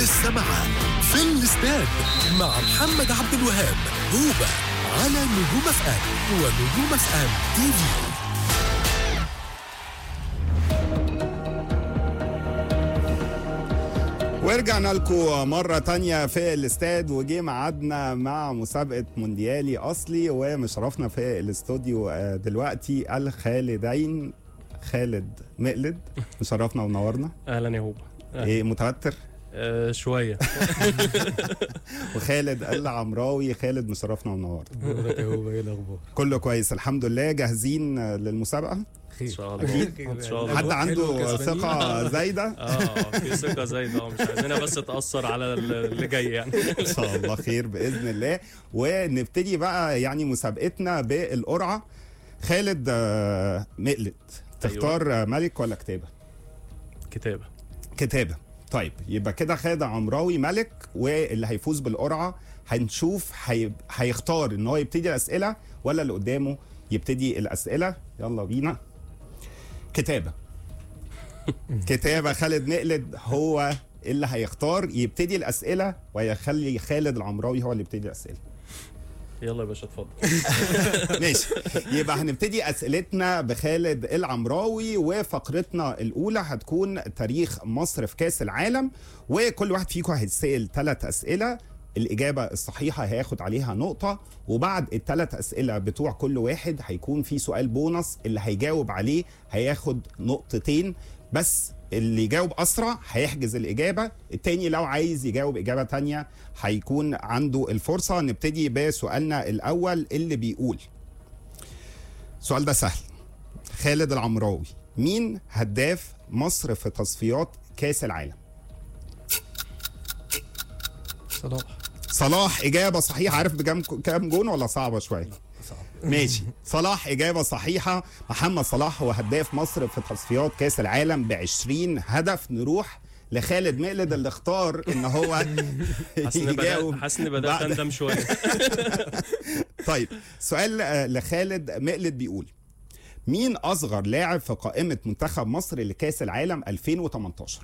لسه معاه في الاستاد مع محمد عبد الوهاب هوبا على نجوم اف ام ونجوم اف ام تي في ورجعنا لكم مرة تانية في الاستاد وجي ميعادنا مع مسابقة مونديالي أصلي ومشرفنا في الاستوديو آه، دلوقتي الخالدين خالد مقلد مشرفنا ونورنا اهلا يا هوبا أهلاً. ايه متوتر آه شويه وخالد العمراوي خالد مشرفنا ونورنا مبروك يا هوبا ايه الاخبار؟ كله كويس الحمد لله جاهزين آه، للمسابقة ان شاء الله أكيد. ان شاء الله حد حلو عنده كسبانين. ثقة زايدة اه في ثقه زي ده مش عايزينها بس تاثر على اللي جاي يعني ان شاء الله خير باذن الله ونبتدي بقى يعني مسابقتنا بالقرعه خالد آه، مقلد تختار آه، ملك ولا كتابه كتابه كتابه طيب يبقى كده خالد عمراوي ملك واللي هيفوز بالقرعه هنشوف هي... هيختار ان هو يبتدي الاسئله ولا اللي قدامه يبتدي الاسئله يلا بينا كتابه كتابه خالد مقلد هو اللي هيختار يبتدي الاسئله ويخلي خالد العمراوي هو اللي يبتدي الاسئله يلا يا باشا اتفضل ماشي يبقى هنبتدي اسئلتنا بخالد العمراوي وفقرتنا الاولى هتكون تاريخ مصر في كاس العالم وكل واحد فيكم هيتسال ثلاث اسئله الإجابة الصحيحة هياخد عليها نقطة وبعد الثلاث أسئلة بتوع كل واحد هيكون في سؤال بونص اللي هيجاوب عليه هياخد نقطتين بس اللي يجاوب أسرع هيحجز الإجابة التاني لو عايز يجاوب إجابة تانية هيكون عنده الفرصة نبتدي بسؤالنا الأول اللي بيقول السؤال ده سهل خالد العمراوي مين هداف مصر في تصفيات كاس العالم صلاح صلاح إجابة صحيحة عارف بكام كام جون ولا صعبة شوية صعب ماشي صلاح إجابة صحيحة محمد صلاح هو هداف مصر في تصفيات كاس العالم ب 20 هدف نروح لخالد مقلد اللي اختار ان هو حاسس اني بدات يجاوب حاسس اني بدات بعد- اندم شويه طيب سؤال آه، لخالد مقلد بيقول مين اصغر لاعب في قائمه منتخب مصر لكاس العالم 2018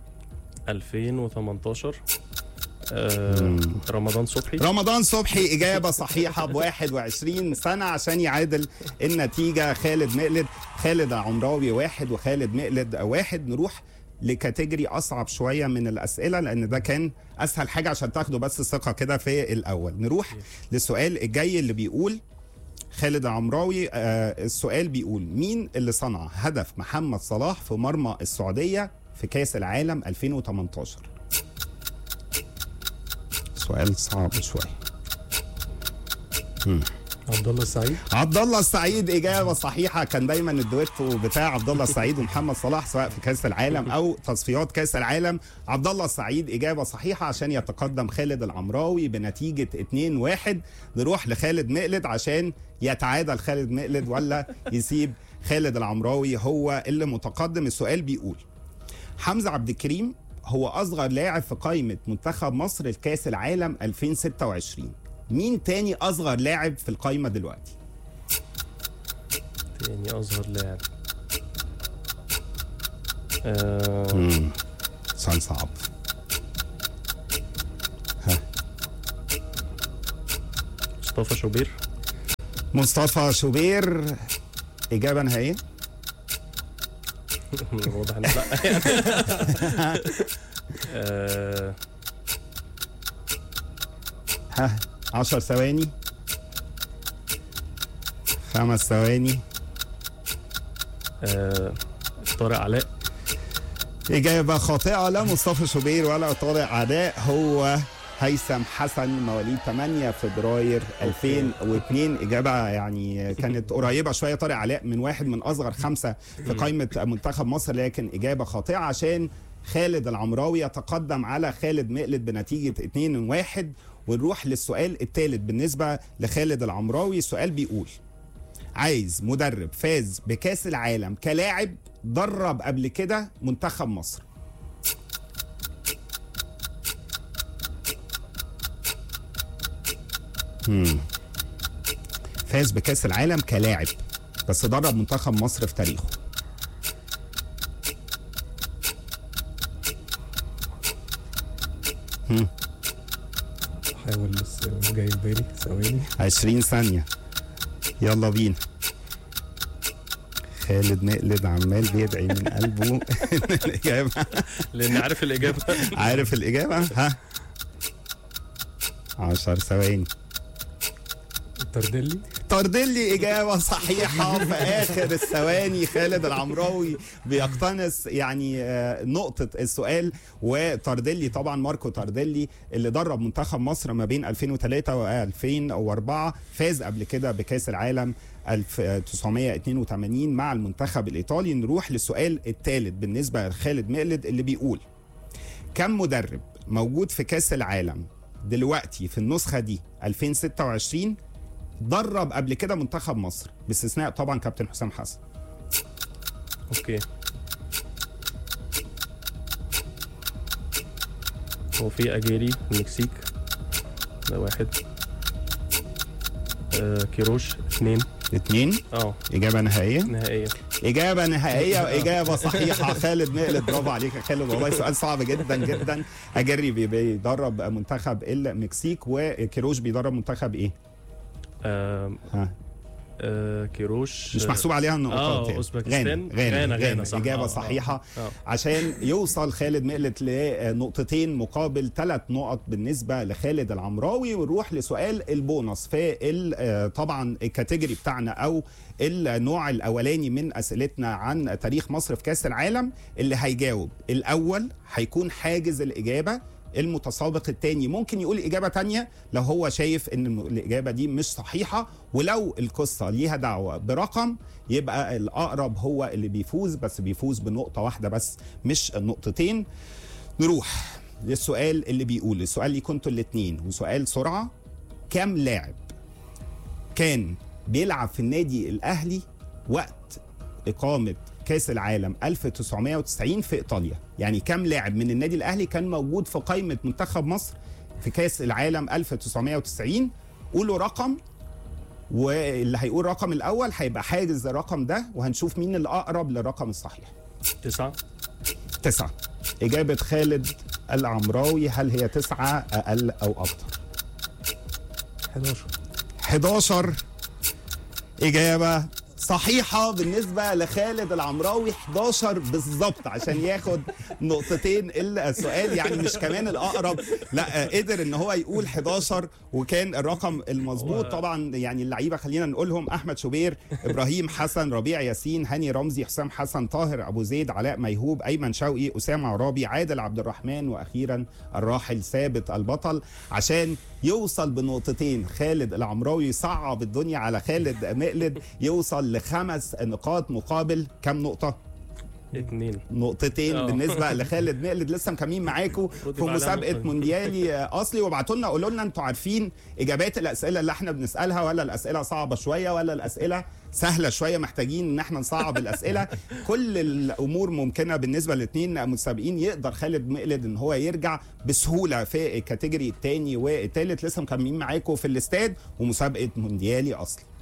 2018 آه رمضان صبحي رمضان صبحي اجابه صحيحه ب 21 سنه عشان يعادل النتيجه خالد مقلد خالد عمراوي واحد وخالد مقلد واحد نروح لكاتيجوري اصعب شويه من الاسئله لان ده كان اسهل حاجه عشان تاخدوا بس ثقه كده في الاول نروح للسؤال الجاي اللي بيقول خالد عمراوي آه السؤال بيقول مين اللي صنع هدف محمد صلاح في مرمى السعوديه في كاس العالم 2018 سؤال صعب شويه عبد الله السعيد عبد الله السعيد اجابه صحيحه كان دايما الدويتو بتاع عبد الله السعيد ومحمد صلاح سواء في كاس العالم او تصفيات كاس العالم عبد الله السعيد اجابه صحيحه عشان يتقدم خالد العمراوي بنتيجه 2-1 نروح لخالد مقلد عشان يتعادل خالد مقلد ولا يسيب خالد العمراوي هو اللي متقدم السؤال بيقول حمزه عبد الكريم هو اصغر لاعب في قائمه منتخب مصر لكاس العالم 2026 مين تاني اصغر لاعب في القائمه دلوقتي تاني اصغر لاعب آه سؤال صعب مصطفى شوبير مصطفى شوبير إجابة نهائية واضح ان لا يعني آه ها 10 ثواني خمس ثواني آه طارق علاء إجابة خاطئة لا مصطفى شوبير ولا طارق عداء هو هيثم حسن مواليد 8 فبراير 2002 إجابة يعني كانت قريبة شوية طارق علاء من واحد من أصغر خمسة في قائمة منتخب مصر لكن إجابة خاطئة عشان خالد العمراوي يتقدم على خالد مقلد بنتيجة 2-1 ونروح للسؤال الثالث بالنسبة لخالد العمراوي السؤال بيقول عايز مدرب فاز بكاس العالم كلاعب درب قبل كده منتخب مصر مم. فاز بكاس العالم كلاعب بس درب منتخب مصر في تاريخه هم. حاول بس مش جاي في بالي ثواني 20 ثانية يلا بينا خالد مقلد عمال بيدعي من قلبه إن الإجابة لان عارف الاجابه عارف الإجابة ها 10 ثواني تردلي طردلي إجابة صحيحة في آخر الثواني خالد العمراوي بيقتنص يعني آه، نقطة السؤال وطردلي طبعا ماركو طردلي اللي درب منتخب مصر ما بين 2003 و 2004 فاز قبل كده بكأس العالم 1982 مع المنتخب الإيطالي نروح للسؤال الثالث بالنسبة لخالد مقلد اللي بيقول كم مدرب موجود في كأس العالم دلوقتي في النسخة دي 2026 درب قبل كده منتخب مصر باستثناء طبعا كابتن حسام حسن اوكي هو في اجيري المكسيك ده واحد آه كيروش اثنين اتنين اه إجابة نهائية نهائيا إجابة نهائية وإجابة صحيحة خالد مقلد برافو عليك يا خالد والله سؤال صعب جدا جدا أجري بي- بيدرب منتخب المكسيك وكيروش بيدرب منتخب إيه؟ آه ها آه كيروش مش محسوب عليها النقطات اه يعني. اوزبكستان غانا غانا, غانا, غانا, غانا صح إجابة آه، آه، صحيحة آه. عشان يوصل خالد مقلت لنقطتين مقابل ثلاث نقط بالنسبة لخالد العمراوي ونروح لسؤال البونص في ال- آه، طبعا الكاتيجوري بتاعنا أو النوع الأولاني من أسئلتنا عن تاريخ مصر في كأس العالم اللي هيجاوب الأول هيكون حاجز الإجابة المتسابق التاني ممكن يقول إجابة تانية لو هو شايف إن الم- الإجابة دي مش صحيحة ولو القصة ليها دعوة برقم يبقى الأقرب هو اللي بيفوز بس بيفوز بنقطة واحدة بس مش النقطتين نروح للسؤال اللي بيقول السؤال اللي كنتوا الاتنين وسؤال سرعة كام لاعب كان بيلعب في النادي الأهلي وقت إقامة كأس العالم 1990 في إيطاليا يعني كام لاعب من النادي الأهلي كان موجود في قائمة منتخب مصر في كأس العالم 1990 قولوا رقم واللي هيقول رقم الأول هيبقى حاجز الرقم ده وهنشوف مين اللي أقرب للرقم الصحيح تسعة تسعة إجابة خالد العمراوي هل هي تسعة أقل أو أكتر 11 11 إجابة صحيحة بالنسبة لخالد العمراوي 11 بالظبط عشان ياخد نقطتين السؤال يعني مش كمان الأقرب لا آه، قدر إن هو يقول 11 وكان الرقم المظبوط هو- طبعا يعني اللعيبة خلينا نقولهم أحمد شوبير إبراهيم حسن ربيع ياسين هاني رمزي حسام حسن طاهر أبو زيد علاء ميهوب أيمن شوقي أسامة عرابي عادل عبد الرحمن وأخيرا الراحل ثابت البطل عشان يوصل بنقطتين خالد العمراوي صعب الدنيا على خالد مقلد يوصل لخمس نقاط مقابل كم نقطة؟ اتنين نقطتين آه. بالنسبه لخالد مقلد لسه مكملين معاكم في يبقى عليها مسابقه نقطة. مونديالي آه، اصلي وابعتوا لنا قولوا لنا انتوا عارفين اجابات الاسئله اللي احنا بنسالها ولا الاسئله صعبه شويه ولا الاسئله سهله شويه محتاجين ان احنا نصعب الاسئله كل الامور ممكنه بالنسبه للاثنين متسابقين يقدر خالد مقلد ان هو يرجع بسهوله في الكاتيجوري الثاني والثالث لسه مكملين معاكم في الاستاد ومسابقه مونديالي اصلي